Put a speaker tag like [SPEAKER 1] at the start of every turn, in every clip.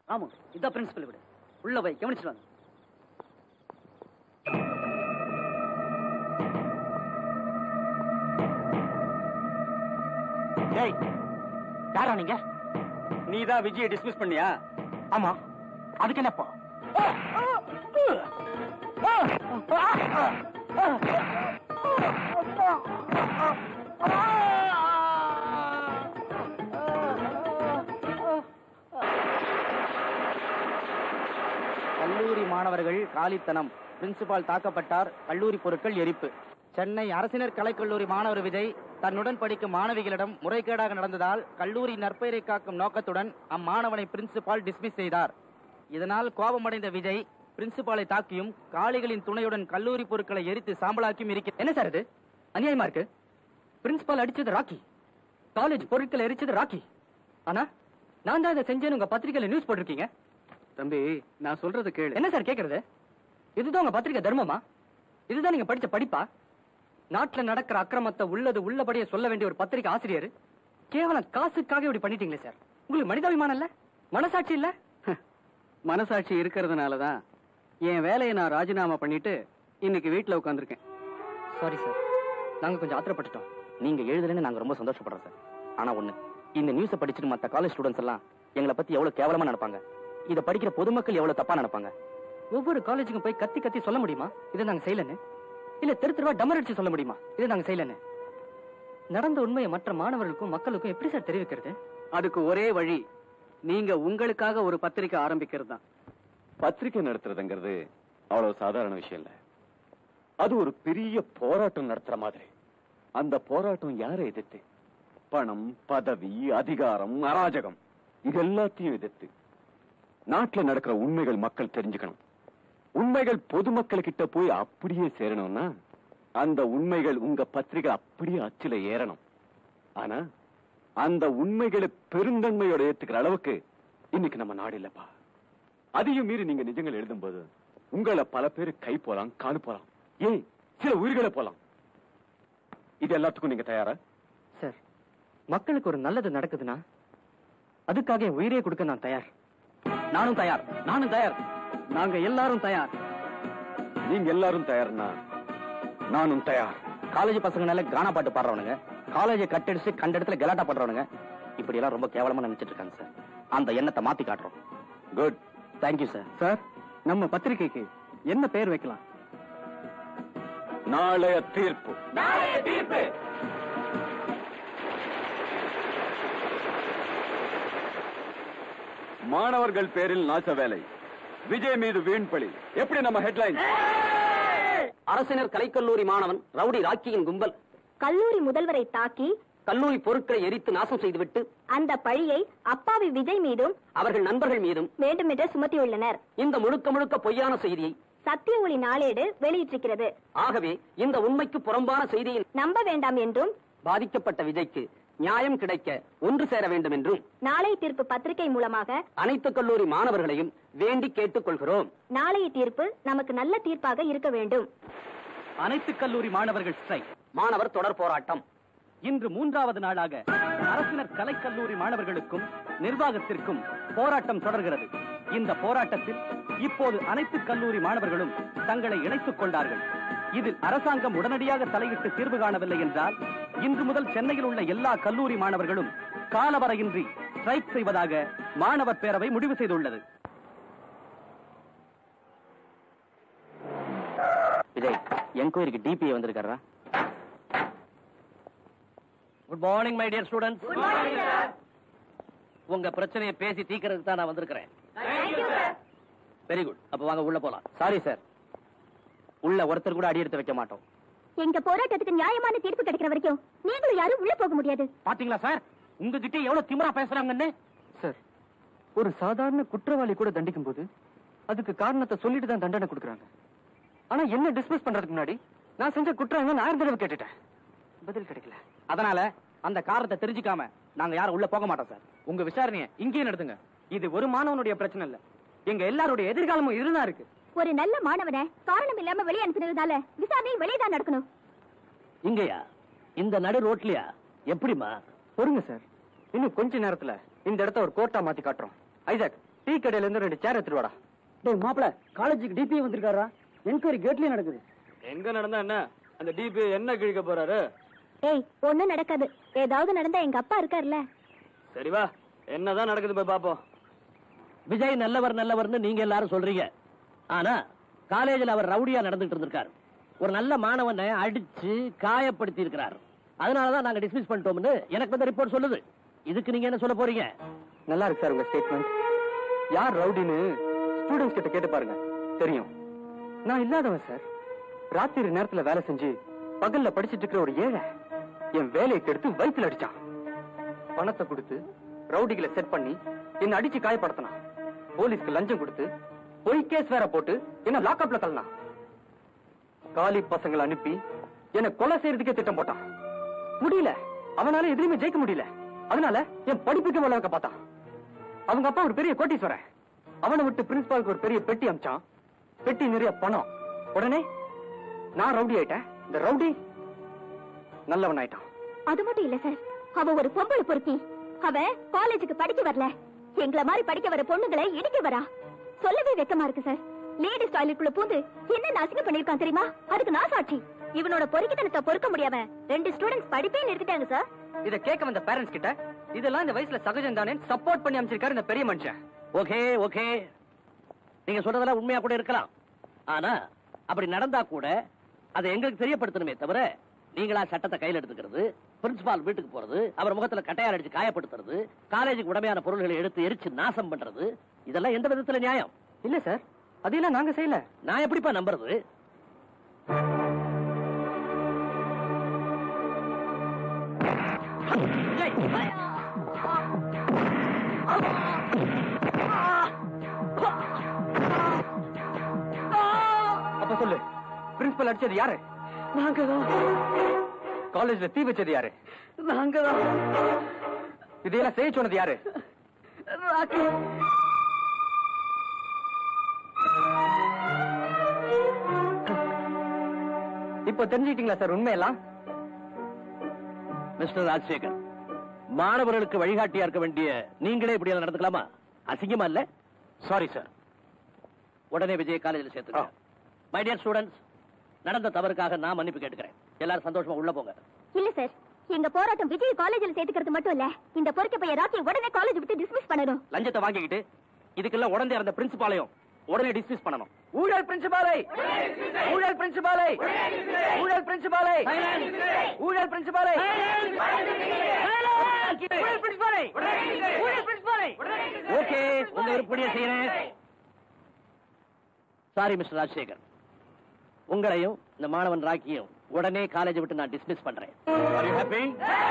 [SPEAKER 1] ஆமா இதான் பிரின்சிபல் விடு உள்ள போய் கவனிச்சுட்டு வாங்க
[SPEAKER 2] டேய் யாரா நீங்க
[SPEAKER 1] நீ தான் விஜயை டிஸ்மிஸ் பண்ணியா
[SPEAKER 2] ஆமா அதுக்கு என்னப்போ கல்லூரி மாணவர்கள் காலித்தனம் பிரின்சிபால் தாக்கப்பட்டார் கல்லூரி பொருட்கள் எரிப்பு சென்னை அரசினர் கலைக்கல்லூரி மாணவர் விஜய் தன்னுடன் படிக்கும் மாணவிகளிடம் முறைகேடாக நடந்ததால் கல்லூரி நற்பெயரை காக்கும் நோக்கத்துடன் அம்மாணவனை பிரின்சிபால் டிஸ்மிஸ் செய்தார் இதனால் கோபமடைந்த விஜய் பிரின்சிபாலை தாக்கியும் காளிகளின் துணையுடன் கல்லூரி பொருட்களை எரித்து சாம்பலாக்கியும் இருக்கிற என்ன சார் இது அநியாயமா இருக்கு பிரின்சிபால் அடிச்சது ராக்கி காலேஜ் பொருட்களை எரிச்சது ராக்கி ஆனா நான் தான் இதை செஞ்சேன்னு உங்க பத்திரிகையில நியூஸ் போட்டிருக்கீங்க
[SPEAKER 1] தம்பி நான் சொல்றது கேளு
[SPEAKER 2] என்ன சார் கேக்குறது இதுதான் உங்க பத்திரிக்கை தர்மமா இதுதான் நீங்க படிச்ச படிப்பா நாட்டுல நடக்கிற அக்கிரமத்தை உள்ளது உள்ளபடியே சொல்ல வேண்டிய ஒரு பத்திரிக்கை ஆசிரியர் கேவலம் காசுக்காக இப்படி பண்ணிட்டீங்களே சார் உங்களுக்கு மனிதாபிமானம் இல்ல மனசாட்சி இல்ல
[SPEAKER 1] மனசாட்சி இருக்கிறதுனால தான் என் வேலையை நான் ராஜினாமா பண்ணிட்டு இன்னைக்கு வீட்டுல உட்காந்துருக்கேன்
[SPEAKER 2] சாரி சார் நாங்க கொஞ்சம் ஆத்திரப்பட்டுட்டோம் நீங்க எழுதலன்னு நாங்க ரொம்ப சந்தோஷப்படுறோம் சார் ஆனா ஒண்ணு இந்த நியூஸ படிச்சுட்டு மத்த காலேஜ் ஸ்டூடெண்ட்ஸ் எல்லாம் எங்களை பத்தி எவ்வளவு கேவலமா நினைப்பாங்க இத படிக்கிற பொதுமக்கள் எவ்வளவு தப்பா நினைப்பாங்க ஒவ்வொரு காலேஜுக்கும் போய் கத்தி கத்தி சொல்ல முடியுமா இதை நாங்க செய்யலன்னு இல்ல தெரு தெருவா டமர் அடிச்சு சொல்ல முடியுமா இதை நாங்க செய்யலன்னு நடந்த உண்மையை மற்ற மாணவர்களுக்கும் மக்களுக்கும் எப்படி சார் தெரிவிக்கிறது
[SPEAKER 1] அதுக்கு ஒரே வழி நீங்க உங்களுக்காக ஒரு பத்திரிக்கை ஆரம்பிக்கிறது தான்
[SPEAKER 3] பத்திரிக்கை நடத்துறதுங்கிறது அவ்வளவு சாதாரண விஷயம் இல்ல அது ஒரு பெரிய போராட்டம் நடத்துற மாதிரி அந்த போராட்டம் யாரை எதிர்த்து பணம் பதவி அதிகாரம் அராஜகம் இது எல்லாத்தையும் எதிர்த்து நாட்டுல நடக்கிற உண்மைகள் மக்கள் தெரிஞ்சுக்கணும் உண்மைகள் பொதுமக்கள் கிட்ட போய் அப்படியே சேரணும்னா அந்த உண்மைகள் உங்க பத்திரிகை அப்படியே அச்சுல ஏறணும் ஆனா அந்த உண்மைகளை பெருந்தன்மையோட ஏத்துக்கிற அளவுக்கு இன்னைக்கு நம்ம நாடு இல்லப்பா அதையும் மீறி நீங்க நிஜங்கள் எழுதும்போது உங்களை பல பேர் கை போலாம் காலு போலாம் ஏன் சில உயிர்களை போலாம் இது எல்லாத்துக்கும் நீங்க தயாரா
[SPEAKER 2] சார் மக்களுக்கு ஒரு நல்லது நடக்குதுன்னா அதுக்காக என் உயிரே கொடுக்க நான் தயார்
[SPEAKER 1] நானும் தயார் நானும் தயார் நாங்க எல்லாரும் தயார்
[SPEAKER 3] நீங்க எல்லாரும் தயார்னா நானும் தயார்
[SPEAKER 2] காலேஜ் பசங்கனால கானா பாட்டு பாடுறவனுங்க காலேஜை கட்டடிச்சு கண்ட இடத்துல கலாட்டா பண்றவனுங்க இப்படி எல்லாம் ரொம்ப கேவலமா நினைச்சிட்டு இருக்காங்க சார் அந்த எண்ணத்தை மாத்தி காட்டுறோம்
[SPEAKER 3] குட்
[SPEAKER 2] தேங்க்யூ சார்
[SPEAKER 1] சார் நம்ம பத்திரிக்கைக்கு என்ன பேர் வைக்கலாம்
[SPEAKER 3] நாளைய தீர்ப்பு மாணவர்கள் பேரில் நாச வேலை விஜய் மீது வீண்பழி எப்படி நம்ம ஹெட்லைன்
[SPEAKER 2] அரசினர் கலைக்கல்லூரி மாணவன் ரவுடி ராக்கியின் கும்பல்
[SPEAKER 4] கல்லூரி முதல்வரை தாக்கி
[SPEAKER 2] கல்லூரி பொருட்களை எரித்து நாசம் செய்துவிட்டு
[SPEAKER 4] அந்த பழியை அப்பாவி விஜய் மீதும்
[SPEAKER 2] அவர்கள் நண்பர்கள் மீதும்
[SPEAKER 4] வேண்டுமென்றே சுமத்தியுள்ளனர்
[SPEAKER 2] இந்த முழுக்க முழுக்க பொய்யான செய்தியை
[SPEAKER 4] சத்திய ஒளி நாளேடு வெளியிட்டிருக்கிறது
[SPEAKER 2] ஆகவே இந்த உண்மைக்கு புறம்பான செய்தியில்
[SPEAKER 4] நம்ப வேண்டாம் என்றும்
[SPEAKER 2] பாதிக்கப்பட்ட விஜய்க்கு நியாயம் கிடைக்க ஒன்று சேர வேண்டும் என்றும்
[SPEAKER 4] நாளை தீர்ப்பு பத்திரிகை மூலமாக
[SPEAKER 2] அனைத்து கல்லூரி மாணவர்களையும் வேண்டி கேட்டுக் கொள்கிறோம்
[SPEAKER 4] நாளைய தீர்ப்பு நமக்கு நல்ல தீர்ப்பாக இருக்க வேண்டும்
[SPEAKER 1] அனைத்து கல்லூரி மாணவர்கள் ஸ்ட்ரைக்
[SPEAKER 2] மாணவர் தொடர் போராட்டம்
[SPEAKER 1] இன்று மூன்றாவது நாளாக அரசினர் கலைக்கல்லூரி மாணவர்களுக்கும் நிர்வாகத்திற்கும் போராட்டம் தொடர்கிறது இந்த போராட்டத்தில் இப்போது அனைத்து கல்லூரி மாணவர்களும் தங்களை இணைத்துக் கொண்டார்கள் இதில் அரசாங்கம் உடனடியாக தலையிட்டு தீர்வு காணவில்லை என்றால் இன்று முதல் சென்னையில் உள்ள எல்லா கல்லூரி மாணவர்களும் காலவரையின்றி ஸ்ட்ரைக் செய்வதாக மாணவர் பேரவை முடிவு செய்துள்ளது
[SPEAKER 2] விஜய் என்கொயரிக்கு டிபிஏ வந்திருக்காரா
[SPEAKER 1] good morning my dear students உங்க பிரச்சனையை பேசி தீக்கிறதுக்கு தான் நான் வந்திருக்கிறேன் வெரி குட் அப்ப வாங்க உள்ள போலாம்
[SPEAKER 2] சாரி சார் உள்ள ஒருத்தர் கூட அடி எடுத்து வைக்க மாட்டோம்
[SPEAKER 4] எங்க போராட்டத்துக்கு நியாயமான தீர்ப்பு கிடைக்கிற வரைக்கும் நீங்களும் யாரும் உள்ள போக முடியாது
[SPEAKER 2] பாத்தீங்களா சார் உங்ககிட்ட எவ்வளவு திமிரா பேசுறாங்கன்னு
[SPEAKER 5] சார் ஒரு சாதாரண குற்றவாளி கூட தண்டிக்கும் போது அதுக்கு காரணத்தை சொல்லிட்டு தான் தண்டனை கொடுக்குறாங்க ஆனா என்ன டிஸ்மிஸ் பண்றதுக்கு முன்னாடி நான் செஞ்ச குற்றம் என்ன ஆயிரம் தடவை கேட்டுட்டேன் பதில் கிடைக்கல
[SPEAKER 2] அதனால அந்த காரணத்தை தெரிஞ்சுக்காம நாங்க யாரும் உள்ள போக மாட்டோம் சார்
[SPEAKER 5] உங்க விசாரணையை இங்கேயே நடத்துங்க இது ஒரு மாணவனுடைய பிரச்சனை இல்ல எங்க எல்லாருடைய எதிர்காலமும் இதுதான் இருக்கு
[SPEAKER 4] ஒரு நல்ல மாணவனை காரணம் இல்லாம வெளியே அனுப்பினதால விசாரணை வெளியே தான் நடக்கணும்
[SPEAKER 1] இங்கயா இந்த நடு ரோட்லயா எப்படிமா
[SPEAKER 5] பொறுங்க சார் இன்னும் கொஞ்ச நேரத்துல இந்த இடத்த ஒரு கோர்ட்டா மாத்தி காட்டுறோம் ஐசாக் டீ கடையில இருந்து ரெண்டு சேர் எடுத்துட்டு வாடா
[SPEAKER 1] டேய் மாப்பிள காலேஜுக்கு டிபி வந்திருக்காரா என்கொயரி கேட்லயே நடக்குது
[SPEAKER 5] எங்க நடந்தா என்ன அந்த டிபி என்ன கிழிக்க போறாரு
[SPEAKER 4] ஏய் ஒண்ணும் நடக்காது ஏதாவது நடந்தா எங்க அப்பா இருக்கார்ல
[SPEAKER 5] சரி வா என்னதான் நடக்குது போய் பாப்போம்
[SPEAKER 1] விஜய் நல்லவர் நல்லவர்னு நீங்க எல்லாரும் சொல்றீங்க ஆனா காலேஜில் அவர் ரவுடியா நடந்துட்டு இருந்திருக்காரு ஒரு நல்ல மாணவனை அடிச்சு காயப்படுத்தி இருக்கிறார் அதனாலதான் நாங்க டிஸ்மிஸ் பண்ணிட்டோம்னு எனக்கு வந்து ரிப்போர்ட் சொல்லுது இதுக்கு நீங்க என்ன சொல்ல போறீங்க
[SPEAKER 5] நல்லா இருக்கு சார் உங்க ஸ்டேட்மெண்ட் யார் ரவுடின்னு ஸ்டூடெண்ட்ஸ் கிட்ட கேட்டு பாருங்க தெரியும் நான் இல்லாதவன் சார் ராத்திரி நேரத்துல வேலை செஞ்சு பகல்ல படிச்சிட்டு இருக்கிற ஒரு ஏழை என் வேலையை கெடுத்து வயித்துல அடிச்சான் பணத்தை கொடுத்து ரவுடிகளை செட் பண்ணி என்ன அடிச்சு காயப்படுத்தினான் போலீஸ்க்கு லஞ்சம் கொடுத்து பொய் கேஸ் வேற போட்டு என்ன லாக்அப்ல தள்ளினான் காலி பசங்களை அனுப்பி என்ன கொலை செய்யறதுக்கே திட்டம் போட்டான் முடியல அவனால எதுலயுமே ஜெயிக்க முடியல அதனால என் படிப்புக்கு வளர்க்க பார்த்தான் அவங்க அப்பா ஒரு பெரிய கோட்டீஸ்வரன் அவனை விட்டு பிரின்சிபாலுக்கு ஒரு பெரிய பெட்டி அமிச்சான் பெட்டி நிறைய பணம் உடனே நான் ரவுடி ஆயிட்டேன் இந்த ரவுடி நல்லவன் ஆயிட்டான்
[SPEAKER 4] அது மட்டும் இல்ல சார் அவ ஒரு பொம்பளை பொறுக்கி அவ காலேஜுக்கு படிக்க வரல எங்கள மாதிரி படிக்க வர பொண்ணுங்களை இடிக்க வரா சொல்லவே வெக்கமா இருக்கு சார் லேடிஸ் டாய்லெட்குள்ள பூந்து என்ன நாசிங்க பண்ணிருக்கான் தெரியுமா அதுக்கு நான் சாட்சி இவனோட பொறுக்கித்தனத்தை பொறுக்க முடியாம ரெண்டு ஸ்டூடெண்ட்ஸ் படிப்பே நிறுத்திட்டாங்க சார்
[SPEAKER 5] இத கேட்க வந்த பேரண்ட்ஸ் கிட்ட இதெல்லாம் இந்த வயசுல சகஜம் தானே சப்போர்ட் பண்ணி அமைச்சிருக்காரு இந்த பெரிய மனுஷன்
[SPEAKER 1] ஓகே ஓகே நீங்க சொல்றதெல்லாம் உண்மையா கூட இருக்கலாம் ஆனா அப்படி நடந்தா கூட அதை எங்களுக்கு தெரியப்படுத்தணுமே தவிர நீங்களா சட்டத்தை கையில எடுத்துக்கிறது பிரின்சிபால் வீட்டுக்கு போறது அவர் முகத்துல கட்டையார் அடிச்சு காயப்படுத்துறது காலேஜுக்கு உடமையான பொருள்களை எடுத்து எரிச்சு நாசம் பண்றது இதெல்லாம் எந்த விதத்துல நியாயம்
[SPEAKER 5] இல்ல சார் அதையெல்லாம் நாங்க செய்யல
[SPEAKER 1] நான் எப்படிப்பா நம்புறது
[SPEAKER 5] அப்ப சொல்லு பிரின்சிபல் அடிச்சது யாரு
[SPEAKER 1] நாங்க தான்
[SPEAKER 5] காலேஜ்ல தீ வச்சது யாரு
[SPEAKER 1] நாங்க தான்
[SPEAKER 5] இதையெல்லாம் செய்ய சொன்னது யாரு இப்ப தெரிஞ்சுக்கிட்டீங்களா சார் உண்மையெல்லாம்
[SPEAKER 1] மிஸ்டர் ராஜசேகர் மாணவர்களுக்கு வழிகாட்டியா இருக்க வேண்டிய நீங்களே இப்படி எல்லாம் நடந்துக்கலாமா அசிங்கமா இல்ல சாரி சார் உடனே விஜய் காலேஜில் சேர்த்துங்க மை டியர் ஸ்டூடெண்ட்ஸ் நடந்த தவறுக்காக நான் மன்னிப்பு கேட்டுக்கிறேன் எல்லாரும் சந்தோஷமா உள்ள போங்க
[SPEAKER 4] இல்ல சார் எங்க போராட்டம் விஜய் காலேஜ்ல சேர்த்துக்கிறது மட்டும் இல்ல இந்த பொறுக்க பைய ராக்கி உடனே காலேஜ் விட்டு டிஸ்மிஸ் பண்ணணும்
[SPEAKER 1] லஞ்சத்தை வாங்கிக்கிட்டு இதுக்கெல்லாம் உடனே அந்த பிரின்சிபாலையும் உடனே டிஸ்மிஸ் பண்ணணும் ஊழல் பிரின்சிபாலை ஊழல் பிரின்சிபாலை ஊழல் பிரின்சிபாலை ஊழல் பிரின்சிபாலை ஊழல் பிரின்சிபாலை ஊழல் பிரின்சிபாலை ஓகே உங்க விருப்படியே செய்யறேன் சாரி மிஸ்டர் ராஜசேகர் உங்களையும் இந்த மாணவன் ராக்கியும் உடனே காலேஜ் விட்டு நான் டிஸ்மிஸ் பண்றேன் Are you happy?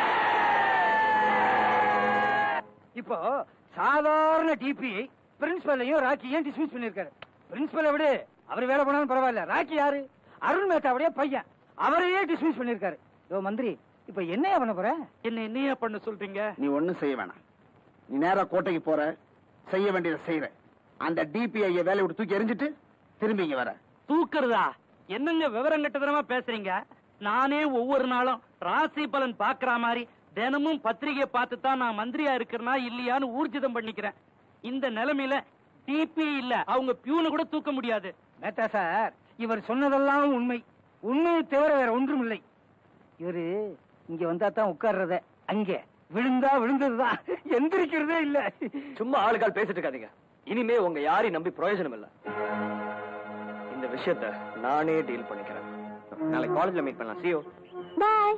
[SPEAKER 6] இப்போ சாதாரண டிபி பிரின்சிபலையும் ராக்கியும் டிஸ்மிஸ் பண்ணிருக்காரு பிரின்சிபலை விட அவர் வேலை பண்ணாலும் பரவாயில்ல ராக்கி யாரு அருண் மேத்தாவுடைய பையன் அவரையே டிஸ்மிஸ் பண்ணிருக்காரு யோ மந்திரி இப்ப என்னையா பண்ண போற என்ன என்னையா பண்ண சொல்றீங்க
[SPEAKER 7] நீ ஒண்ணும் செய்ய வேணாம் நீ நேரா கோட்டைக்கு போற செய்ய வேண்டியதை செய்யற அந்த டிபிஐ வேலையை விட்டு தூக்கி எரிஞ்சிட்டு திரும்பி இங்க வர
[SPEAKER 6] தூக்குறதா என்னங்க விவரம் கட்டதனமா பேசுறீங்க நானே ஒவ்வொரு நாளும் ராசி பலன் பாக்குற மாதிரி தினமும் பத்திரிகையை பார்த்து தான் நான் மந்திரியா இருக்கிறனா இல்லையான்னு ஊர்ஜிதம் பண்ணிக்கிறேன் இந்த நிலைமையில டிபி இல்ல அவங்க பியூனை கூட தூக்க முடியாது மேத்தா சார் இவர் சொன்னதெல்லாம் உண்மை உண்மையை தவிர வேற ஒன்றும் இல்லை இவரு இங்க வந்தா தான் உட்கார்றத அங்க விழுந்தா விழுந்ததுதான் எந்திரிக்கிறதே இல்ல
[SPEAKER 5] சும்மா ஆளுகால் பேசிட்டு இருக்காதீங்க இனிமே உங்க யாரையும் நம்பி பிரயோஜனம் இல்ல இந்த விஷயத்த நானே டீல் பண்ணிக்கிறேன் நாளைக்கு காலேஜ்ல மீட் பண்ணலாம் see you
[SPEAKER 4] bye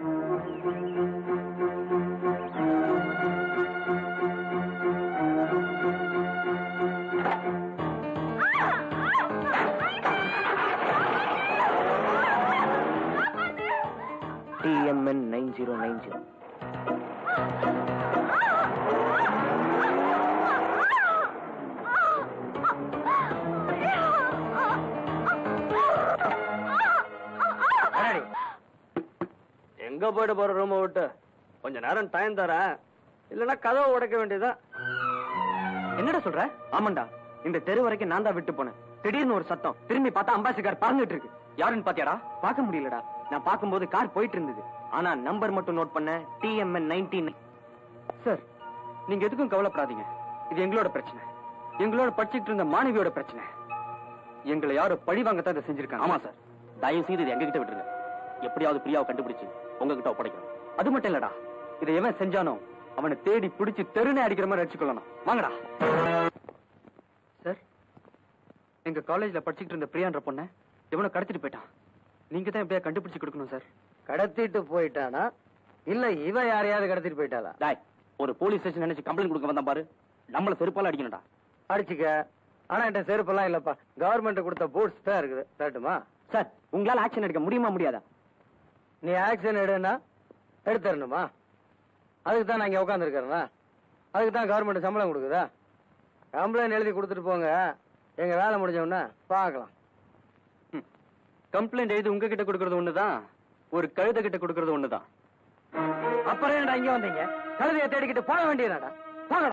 [SPEAKER 5] T M N nine zero nine zero எங்க போயிட்டு போற ரூம விட்டு கொஞ்ச நேரம் டைம் தரேன் இல்லனா கதவை உடைக்க வேண்டியதா என்னடா சொல்ற ஆமாண்டா இந்த தெரு வரைக்கும் நான் தான் விட்டு போனேன் திடீர்னு ஒரு சத்தம் திரும்பி பார்த்தா அம்பாசிடர் பறந்துட்டு இருக்கு யாருன்னு பாத்தியாடா பார்க்க முடியலடா நான் பார்க்கும்போது கார் போயிட்டு இருந்தது ஆனா நம்பர் மட்டும் நோட் பண்ண டிஎம்என் நைன்டீன் சார் நீங்க எதுக்கும் கவலைப்படாதீங்க இது எங்களோட பிரச்சனை எங்களோட படிச்சுட்டு இருந்த மாணவியோட பிரச்சனை எங்களை யாரோ பழி வாங்கத்தான் இதை செஞ்சிருக்காங்க
[SPEAKER 2] ஆமா சார் தயவு செய்து இது எங்க கிட்ட விட்டுருங்க எப்படியாவது பிரியாவை கண்டுபிடிச்சு உங்ககிட்ட ஒப்படைக்கணும்
[SPEAKER 5] அது மட்டும் இல்லடா இதை எவன் செஞ்சானோ அவனை தேடி பிடிச்சு தெருனே அடிக்கிற மாதிரி அடிச்சுக்கொள்ளணும் வாங்கடா சார் எங்க காலேஜ்ல படிச்சுட்டு இருந்த பிரியான்ற பொண்ணை எவனோ கடத்திட்டு போயிட்டான் நீங்க தான் எப்படியா கண்டுபிடிச்சு கொடுக்கணும் சார்
[SPEAKER 8] கடத்திட்டு போயிட்டானா இல்ல இவ யாரையாவது கடத்திட்டு போயிட்டாளா
[SPEAKER 2] டாய் ஒரு போலீஸ் ஸ்டேஷன் நினைச்சு கம்ப்ளைண்ட் கொடுக்க வந்தான் பாரு நம்மள செருப்பால அடிக்கணும்டா
[SPEAKER 8] அடிச்சுக்க ஆனா என்கிட்ட செருப்பெல்லாம் இல்லப்பா கவர்மெண்ட் கொடுத்த பூட்ஸ் தான் இருக்குது தட்டுமா
[SPEAKER 2] சார் உங்களால ஆக்ஷன் எடுக்க முடியுமா முடியாதா
[SPEAKER 8] நீ ஆக்ஷன் எடுனா எடுத்துடணுமா அதுக்கு தான் நான் இங்க உட்காந்துருக்கிறேனா அதுக்கு தான் கவர்மெண்ட் சம்பளம் கொடுக்குதா கம்ப்ளைண்ட் எழுதி கொடுத்துட்டு போங்க எங்க வேலை முடிஞ்சோன்னா பார்க்கலாம்
[SPEAKER 5] கம்ப்ளைண்ட் எழுதி உங்ககிட்ட கொடுக்கறது ஒண்ணுதான் ஒரு கழுத கிட்ட கொடுக்கறது ஒண்ணுதான்
[SPEAKER 8] அப்புறம் ஏன்டா இங்க வந்தீங்க கழுதையை தேடிக்கிட்டு போக வேண்டியதாடா